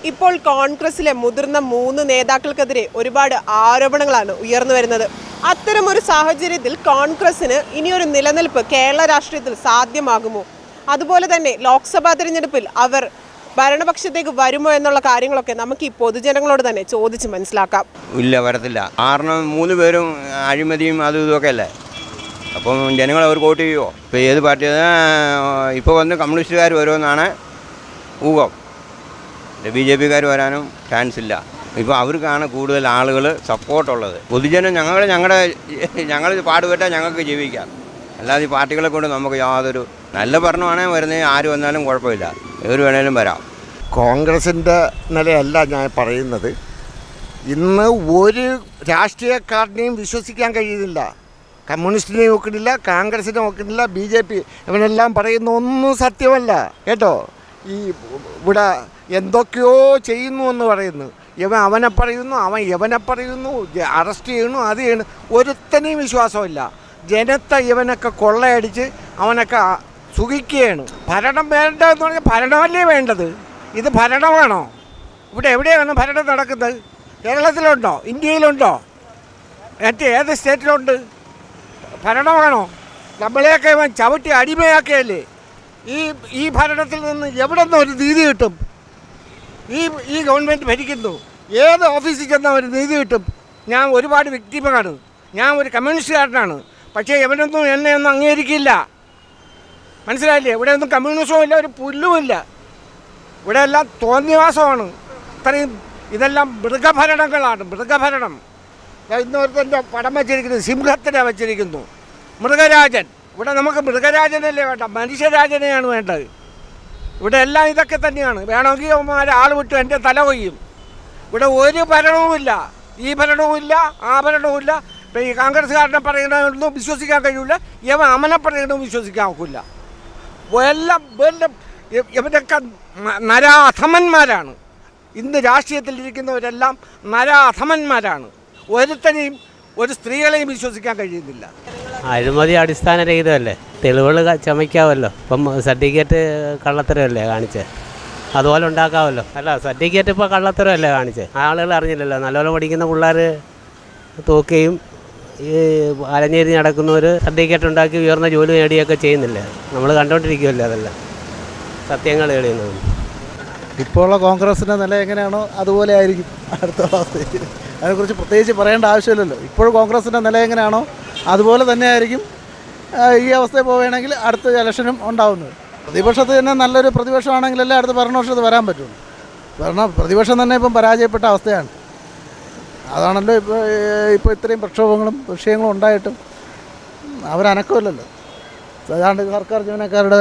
ഇപ്പോൾ കോൺഗ്രസിലെ മുതിർന്ന മൂന്ന് നേതാക്കൾക്കെതിരെ ഒരുപാട് ആരോപണങ്ങളാണ് ഉയർന്നു വരുന്നത് അത്തരമൊരു സാഹചര്യത്തിൽ കോൺഗ്രസിന് ഇനിയൊരു നിലനിൽപ്പ് കേരള രാഷ്ട്രീയത്തിൽ സാധ്യമാകുമോ അതുപോലെ തന്നെ ലോക്സഭാ തിരഞ്ഞെടുപ്പിൽ അവർ ഭരണപക്ഷത്തേക്ക് വരുമോ എന്നുള്ള കാര്യങ്ങളൊക്കെ നമുക്ക് ഈ പൊതുജനങ്ങളോട് തന്നെ ചോദിച്ച് മനസ്സിലാക്കാം ഇല്ല വരത്തില്ല കാരണം മൂന്ന് പേരും അഴിമതിയും അതും ഇതുമൊക്കെ അല്ലേ അപ്പം ജനങ്ങൾ അവർ വോട്ട് ചെയ്യുമോ ഇപ്പോൾ ഏത് പാർട്ടി ഇപ്പോൾ വന്ന് കമ്മ്യൂണിസ്റ്റുകാർ വരുമെന്നാണ് ഊഹം ബി ജെ പിക്കാർ വരാനും ചാൻസ് ഇല്ല ഇപ്പോൾ അവർക്കാണ് കൂടുതൽ ആളുകൾ സപ്പോർട്ടുള്ളത് പൊതുജനം ഞങ്ങൾ ഞങ്ങളുടെ ഞങ്ങൾ പാടുപെട്ടാൽ ഞങ്ങൾക്ക് ജീവിക്കാം അല്ലാതെ ഈ പാർട്ടികളെ കൊണ്ട് നമുക്ക് യാതൊരു നല്ല ഭരണമാണെങ്കിൽ വരുന്നത് ആര് വന്നാലും കുഴപ്പമില്ല ഏത് വേണേലും വരാം കോൺഗ്രസിൻ്റെ നിലയല്ല ഞാൻ പറയുന്നത് ഇന്ന് ഒരു രാഷ്ട്രീയക്കാരനെയും വിശ്വസിക്കാൻ കഴിയുന്നില്ല കമ്മ്യൂണിസ്റ്റിനെ നോക്കുന്നില്ല കോൺഗ്രസിനെ നോക്കുന്നില്ല ബി ജെ പി ഇവനെല്ലാം പറയുന്ന ഒന്നും സത്യമല്ല കേട്ടോ ഈ ഇവിടെ എന്തൊക്കെയോ ചെയ്യുന്നു എന്ന് പറയുന്നു ഇവൻ അവനെ പറയുന്നു അവൻ ഇവനെ പറയുന്നു ജ- അറസ്റ്റ് ചെയ്യണു അത് ചെയ്യണു ഒരുത്തനെയും വിശ്വാസമില്ല ജനത്തെ ഇവനൊക്കെ കൊള്ളയടിച്ച് അവനൊക്കെ ആ- സുഖിക്കുകയാണ് ഭരണം വേണ്ട എന്ന് പറഞ്ഞാൽ ഭരണമല്ലേ വേണ്ടത് ഇത് ഭരണമാണോ ഇവിടെ എവിടെയാണ് ഭരണം നടക്കുന്നത് കേരളത്തിലുണ്ടോ ഇന്ത്യയിലുണ്ടോ മറ്റേ ഏത് സ്റ്റേറ്റിലുണ്ട് ഭരണമാണോ നമ്മളെയൊക്കെ ഇവൻ ചവിട്ടി അടിമയാക്കിയല്ലേ ഈ ഈ ഭരണത്തിൽ നിന്ന് എവിടെ നിന്ന് ഒരു നീതി കിട്ടും ഈ ഈ ഗവൺമെൻറ് ഭരിക്കുന്നു ഏത് ഓഫീസിൽ ചെന്നാൽ ഒരു നീതി കിട്ടും ഞാൻ ഒരുപാട് വ്യക്തിമാണ് ഞാൻ ഒരു കമ്മ്യൂണിസ്റ്റുകാരനാണ് പക്ഷേ എവനൊന്നും എന്നെ ഒന്നും അംഗീകരിക്കില്ല മനസ്സിലായില്ലേ ഇവിടെ ഒന്നും കമ്മ്യൂണിസവും ഇല്ല ഒരു പുല്ലുമില്ല ഇവിടെ എല്ലാം തോന്നിവാസമാണ് ഇത്രയും ഇതെല്ലാം മൃഗഭരണങ്ങളാണ് മൃഗഭരണം ദാ ഇന്ന് ഒരുത്തൻ്റെ പടം വെച്ചിരിക്കുന്നത് സിംഹത്തിനെ വെച്ചിരിക്കുന്നു മൃഗരാജൻ ഇവിടെ നമുക്ക് മൃഗരാജനല്ലേ വേണ്ട മനുഷ്യരാജനെയാണ് വേണ്ടത് ഇവിടെ എല്ലാം ഇതൊക്കെ തന്നെയാണ് വേണമെങ്കിൽ അവന്മാർ ആൾ വിട്ടു എൻ്റെ തല കൊയ്യും ഇവിടെ ഒരു ഭരണവുമില്ല ഈ ഭരണവുമില്ല ആ ഭരണവുമില്ല ഇപ്പം ഈ കോൺഗ്രസ്സുകാരനെ പറയണതൊന്നും വിശ്വസിക്കാൻ കഴിയില്ല ഇവ അമനെ പറയണതും വിശ്വസിക്കാൻ ഒക്കില്ല എല്ലാം എല്ലാം ഇ- ഇവരൊക്കെ ന- നരാധമന്മാരാണ് ഇന്ന് രാഷ്ട്രീയത്തിലിരിക്കുന്നവരെല്ലാം നരാധമന്മാരാണ് ഒരുത്തനെയും ഒരു സ്ത്രീകളെയും വിശ്വസിക്കാൻ കഴിയുന്നില്ല അഴിമതി അടിസ്ഥാനരഹിതമല്ലേ തെളിവുകൾ ക- ചമയ്ക്കാമല്ലോ ഇപ്പം സർട്ടിഫിക്കറ്റ് കള്ളത്തരമല്ലേ കാണിച്ചത് അതുപോലെ ഉണ്ടാക്കാമല്ലോ അല്ല സർട്ടിഫിക്കറ്റ് ഇപ്പോൾ കള്ളത്തരമല്ലേ കാണിച്ചത് ആളുകൾ അറിഞ്ഞില്ലല്ലോ നല്ലപോലെ പഠിക്കുന്ന പിള്ളേർ തൂക്കുകയും ഈ അലഞ്ഞേരി നടക്കുന്നവർ സർട്ടിഫിക്കറ്റ് ഉണ്ടാക്കി ഉയർന്ന ജോലി നേടുകയൊക്കെ ചെയ്യുന്നില്ലേ നമ്മൾ കണ്ടുകൊണ്ടിരിക്കുമല്ലോ അതെല്ലാം സത്യങ്ങൾ തെളിയുന്നത് ഇപ്പോഴുള്ള കോൺഗ്രസിൻ്റെ നില എങ്ങനെയാണോ അതുപോലെ ആയിരിക്കും അടുത്ത അവസ്ഥയിൽ അതിനെക്കുറിച്ച് പ്രത്യേകിച്ച് പറയേണ്ട ആവശ്യമില്ലല്ലോ ഇപ്പോൾ കോൺഗ്രസിൻ്റെ നില എങ്ങനെയാണോ അതുപോലെ തന്നെ ആയിരിക്കും ആ, ഈ അവസ്ഥയിൽ പോവുകയാണെങ്കിൽ അടുത്ത ഇലക്ഷനും ഉണ്ടാവുന്നത് പ്രതിപക്ഷത്ത് തന്നെ നല്ലൊരു പ്രതിപക്ഷമാണെങ്കിലല്ലേ അടുത്ത ഭരണപക്ഷത്ത് വരാൻ പറ്റുള്ളൂ കാരണം പ്രതിപക്ഷം തന്നെ ഇപ്പം പരാജയപ്പെട്ട അവസ്ഥയാണ് അതാണല്ലോ ഇപ്പോൾ ഇപ്പോൾ ഇത്രയും പ്രക്ഷോഭങ്ങളും വിഷയങ്ങളും ഉണ്ടായിട്ടും അവരനക്കമില്ലല്ലോ ഏതാണ്ട് സർക്കാർ ജീവനക്കാരുടെ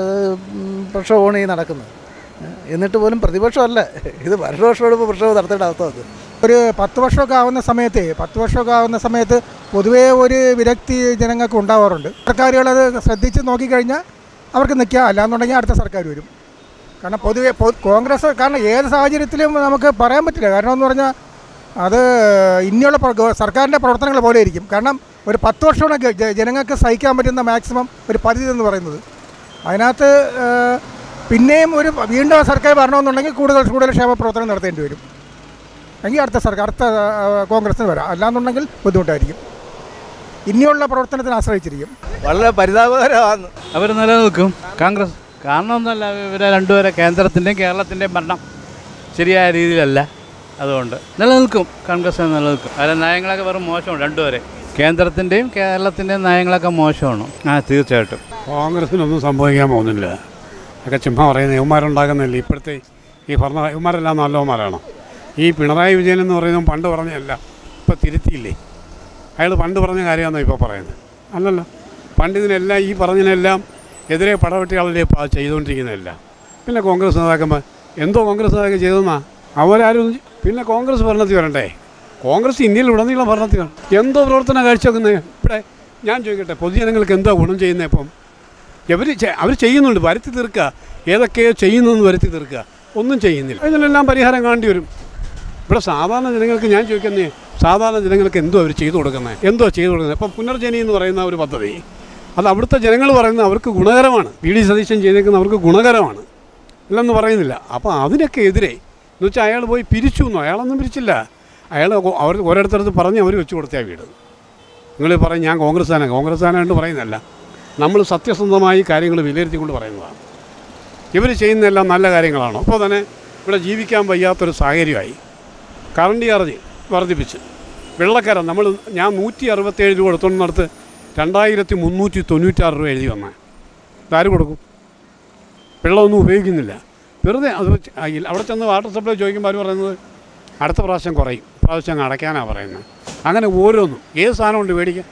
ഉം, പ്രക്ഷോഭമാണ് ഈ നടക്കുന്നത് ഏഹ് എന്നിട്ട് പോലും പ്രതിപക്ഷമല്ല ഇത് ഭരണപക്ഷത്തോട് ഇപ്പോൾ പ്രക്ഷോഭം നടത്തേണ്ട അവസ്ഥ വന്നു ഒരു പത്ത് വർഷമൊക്കെ ആവുന്ന സമയത്ത് പത്ത് വർഷമൊക്കെ ആവുന്ന സമയത്ത് പൊതുവേ ഒരു വിരക്തി ജനങ്ങൾക്ക് ഉണ്ടാവാറുണ്ട് സർക്കാരുകൾ അത് ശ്രദ്ധിച്ച് നോക്കിക്കഴിഞ്ഞാൽ അവർക്ക് നിൽക്കുക അല്ലാന്നുണ്ടെങ്കിൽ അടുത്ത സർക്കാർ വരും കാരണം പൊതുവെ പൊ- കോൺഗ്രസ് കാരണം ഏത് സാഹചര്യത്തിലും നമുക്ക് പറയാൻ പറ്റില്ല കാരണം എന്ന് പറഞ്ഞാൽ അത് ഇനിയുള്ള പ്ര- ഗവ- സർക്കാരിൻ്റെ പ്രവർത്തനങ്ങൾ പോലെ ഇരിക്കും കാരണം ഒരു പത്ത് വർഷമാണ് ഗ- ജ- ജനങ്ങൾക്ക് സഹിക്കാൻ പറ്റുന്ന മാക്സിമം ഒരു പരിധി എന്ന് പറയുന്നത് അതിനകത്ത് ഏഹ്, പിന്നെയും ഒരു വീണ്ടും സർക്കാർ വരണമെന്നുണ്ടെങ്കിൽ കൂടുതൽ കൂടുതൽ ക്ഷേമ പ്രവർത്തനം നടത്തേണ്ടി വരും എങ്കിൽ അടുത്ത സർക്കാർ അടുത്ത ആ, കോൺഗ്രസ്സിന് വരാം അല്ലാന്നുണ്ടെങ്കിൽ ബുദ്ധിമുട്ടായിരിക്കും ഇനിയുള്ള പ്രവർത്തനത്തിന് ആശ്രയിച്ചിരിക്കും വളരെ പരിതാപകരമാണ് അവർ നിലനിൽക്കും കോൺഗ്രസ് കാരണം ഒന്നുമല്ല ഇവരെ രണ്ടുപേരെ കേന്ദ്രത്തിൻ്റെയും കേരളത്തിൻ്റെയും ഭരണം ശരിയായ രീതിയിലല്ല അതുകൊണ്ട് നിലനിൽക്കും കോൺഗ്രസ് നിലനിൽക്കും അതിലെ നയങ്ങളൊക്കെ വെറും മോശമാണ് രണ്ടുപേരെ കേന്ദ്രത്തിൻ്റെയും കേരളത്തിൻ്റെയും നയങ്ങളൊക്കെ മോശമാണ് ആ തീർച്ചയായിട്ടും കോൺഗ്രസിനൊന്നും സംഭവിക്കാൻ പോകുന്നില്ല ഒക്കെ ചുമ്മാ പറയുന്നത് യുവമാരുണ്ടാകുന്നില്ല ഇപ്പോഴത്തെ ഈ ഭരണ യുവമാരെല്ലാം നല്ലവന്മാരാണ് ഈ പിണറായി വിജയൻ എന്ന് പറയുന്നത് പണ്ട് പറഞ്ഞല്ല ഇപ്പം തിരുത്തിയില്ലേ അയാൾ പണ്ട് പറഞ്ഞ കാര്യമാണോ ഇപ്പോൾ പറയുന്നത് അല്ലല്ലോ പണ്ട് ഇതിനെല്ലാം ഈ പറഞ്ഞതിനെല്ലാം എതിരെ പടവെട്ടിയാളല്ലേ ഇപ്പോൾ അത് ചെയ്തുകൊണ്ടിരിക്കുന്നതെല്ലാം പിന്നെ കോൺഗ്രസ് നേതാക്കന്മാർ എന്തോ കോൺഗ്രസ് നേതാക്കൾ ചെയ്തെന്നാ അവരാരും ഒന്നും ചെയ്- പിന്നെ കോൺഗ്രസ് ഭരണത്തിൽ വരണ്ടേ കോൺഗ്രസ് ഇന്ത്യയിൽ ഉടനീളം ഭരണത്തിൽ വരണം എന്തോ പ്രവർത്തനം കാഴ്ചവെക്കുന്നത് ഇവിടെ ഞാൻ ചോദിക്കട്ടെ പൊതുജനങ്ങൾക്ക് എന്തോ ഗുണം ചെയ്യുന്നത് ഇപ്പം ഇവർ അവർ ചെയ്യുന്നുണ്ട് വരുത്തി തീർക്കുക ഏതൊക്കെയോ ചെയ്യുന്നതെന്ന് വരുത്തി തീർക്കുക ഒന്നും ചെയ്യുന്നില്ല ഇതിനെല്ലാം പരിഹാരം കാണേണ്ടി വരും ഇവിടെ സാധാരണ ജനങ്ങൾക്ക് ഞാൻ ചോദിക്കുന്നേ സാധാരണ ജനങ്ങൾക്ക് എന്തോ അവർ ചെയ്തു കൊടുക്കുന്നത് എന്തോ ചെയ്തു കൊടുക്കുന്നത് ഇപ്പം പുനർജനി എന്ന് പറയുന്ന ഒരു പദ്ധതി അത് അവിടുത്തെ ജനങ്ങൾ പറയുന്നത് അവർക്ക് ഗുണകരമാണ് വി ഡി സതീശൻ ചെയ്തേക്കുന്നത് അവർക്ക് ഗുണകരമാണ് ഇല്ലെന്ന് പറയുന്നില്ല അപ്പോൾ അതിനൊക്കെ എതിരെ എന്ന് വെച്ചാൽ അയാൾ പോയി പിരിച്ചു എന്നോ അയാളൊന്നും പിരിച്ചില്ല അയാൾ അവർ ഓരോരുത്തരത്ത് പറഞ്ഞ് അവർ വെച്ച് കൊടുത്ത വീട് നിങ്ങൾ പറയും ഞാൻ കോൺഗ്രസ്സാണ് കോൺഗ്രസ്സാനായിട്ട് പറയുന്നതല്ല നമ്മൾ സത്യസന്ധമായി കാര്യങ്ങൾ വിലയിരുത്തിക്കൊണ്ട് പറയുന്നതാണ് ഇവർ ചെയ്യുന്നതെല്ലാം നല്ല കാര്യങ്ങളാണോ അപ്പോൾ തന്നെ ഇവിടെ ജീവിക്കാൻ വയ്യാത്തൊരു സാഹചര്യമായി കറണ്ട് ചാർജ് വർദ്ധിപ്പിച്ച് വെള്ളക്കര നമ്മൾ ഞാൻ നൂറ്റി അറുപത്തേഴ് രൂപ എടുത്തോണ്ടിടത്ത് രണ്ടായിരത്തി മുന്നൂറ്റി തൊണ്ണൂറ്റാറ് രൂപ എഴുതി വന്നാൽ ഇതാര് കൊടുക്കും വെള്ളമൊന്നും ഉപയോഗിക്കുന്നില്ല വെറുതെ അത് വെച്ച് ആ ഇല്ല, അവിടെ ചെന്ന് വാട്ടർ സപ്ലൈ ചോദിക്കുമ്പോൾ അവർ പറയുന്നത് അടുത്ത പ്രാവശ്യം കുറയും പ്രാവശ്യം അങ്ങ് അടയ്ക്കാനാണ് പറയുന്നത് അങ്ങനെ ഓരോന്നും ഏത് സാധനം കൊണ്ട് മേടിക്കാം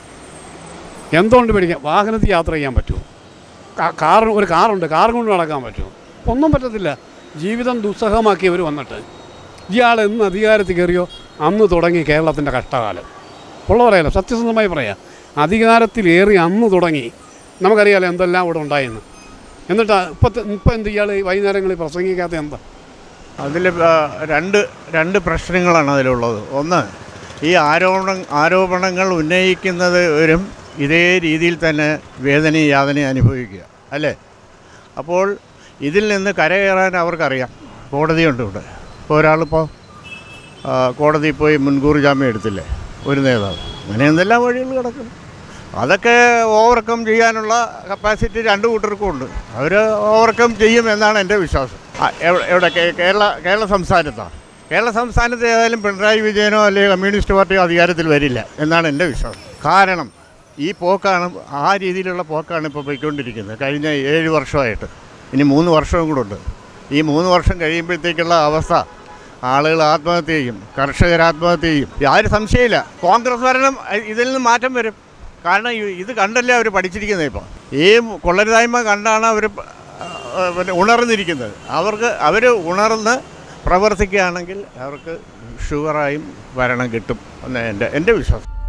എന്തുകൊണ്ട് മേടിക്കാം വാഹനത്തിൽ യാത്ര ചെയ്യാൻ പറ്റുമോ കാ- കാർ ഒരു കാറുണ്ട് കാർ കൊണ്ട് നടക്കാൻ പറ്റുമോ ഒന്നും പറ്റത്തില്ല ജീവിതം ദുസ്സഹമാക്കിയവർ വന്നിട്ട് ഇയാൾ എന്ന് അധികാരത്തിൽ കയറിയോ അന്ന് തുടങ്ങി കേരളത്തിൻ്റെ കഷ്ടകാലം ഉള്ള പറയാലോ സത്യസന്ധമായി പറയാം അധികാരത്തിലേറി അന്ന് തുടങ്ങി നമുക്കറിയാലോ എന്തെല്ലാം ഇവിടെ ഉണ്ടായെന്ന് എന്നിട്ട് ഇപ്പത്തെ ഇപ്പം എന്ത് ഇയാൾ വൈകുന്നേരങ്ങളിൽ പ്രസംഗിക്കാത്ത എന്താ അതിൽ രണ്ട് രണ്ട് പ്രശ്നങ്ങളാണ് അതിലുള്ളത് ഒന്ന് ഈ ആരോപണ ആരോപണങ്ങൾ ഉന്നയിക്കുന്നവരും ഇതേ രീതിയിൽ തന്നെ വേദനയും യാതനയും അനുഭവിക്കുക അല്ലേ അപ്പോൾ ഇതിൽ നിന്ന് കരകയറാൻ അവർക്കറിയാം കോടതിയുണ്ട് ഇവിടെ ഇപ്പോൾ ഒരാളിപ്പോൾ ആ, കോടതിയിൽ പോയി മുൻകൂർ ജാമ്യം എടുത്തില്ലേ ഒരു നേതാവ് അങ്ങനെ എന്തെല്ലാം വഴികൾ കിടക്കുന്നു അതൊക്കെ ഓവർകം ചെയ്യാനുള്ള കപ്പാസിറ്റി രണ്ട് കൂട്ടർക്കും ഉണ്ട് അവർ ഓവർകം ചെയ്യും എന്നാണ് എൻ്റെ വിശ്വാസം ആ, എവിടെ എവിടെ കേ- കേരള കേരള സംസ്ഥാനത്താണ് കേരള സംസ്ഥാനത്ത് ഏതായാലും പിണറായി വിജയനോ അല്ലെങ്കിൽ കമ്മ്യൂണിസ്റ്റ് പാർട്ടിയോ അധികാരത്തിൽ വരില്ല എന്നാണ് എൻ്റെ വിശ്വാസം കാരണം ഈ പോക്കാണ് ആ രീതിയിലുള്ള പോക്കാണ് ഇപ്പോൾ പോയിക്കൊണ്ടിരിക്കുന്നത് കഴിഞ്ഞ ഏഴ് വർഷമായിട്ട് ഇനി മൂന്ന് വർഷവും കൂടെ ഉണ്ട് ഈ മൂന്ന് വർഷം കഴിയുമ്പോഴത്തേക്കുള്ള അവസ്ഥ ആളുകൾ ആത്മഹത്യ ചെയ്യും കർഷകർ ആത്മഹത്യ ചെയ്യും ആരും സംശയമില്ല കോൺഗ്രസ് ഭരണം അഹ് ഇതിൽ നിന്ന് മാറ്റം വരും കാരണം ഇ- ഇത് കണ്ടല്ലേ അവർ പഠിച്ചിരിക്കുന്നത് ഇപ്പോൾ ഈ കൊള്ളരുതായ്മ കണ്ടാണ് അവർ പിന്നെ ഉണർന്നിരിക്കുന്നത് അവർക്ക് അവർ ഉണർന്ന് പ്രവർത്തിക്കുകയാണെങ്കിൽ അവർക്ക് ഷുഗറായും ഭരണം കിട്ടും എന്ന് എൻ്റെ എൻ്റെ വിശ്വാസം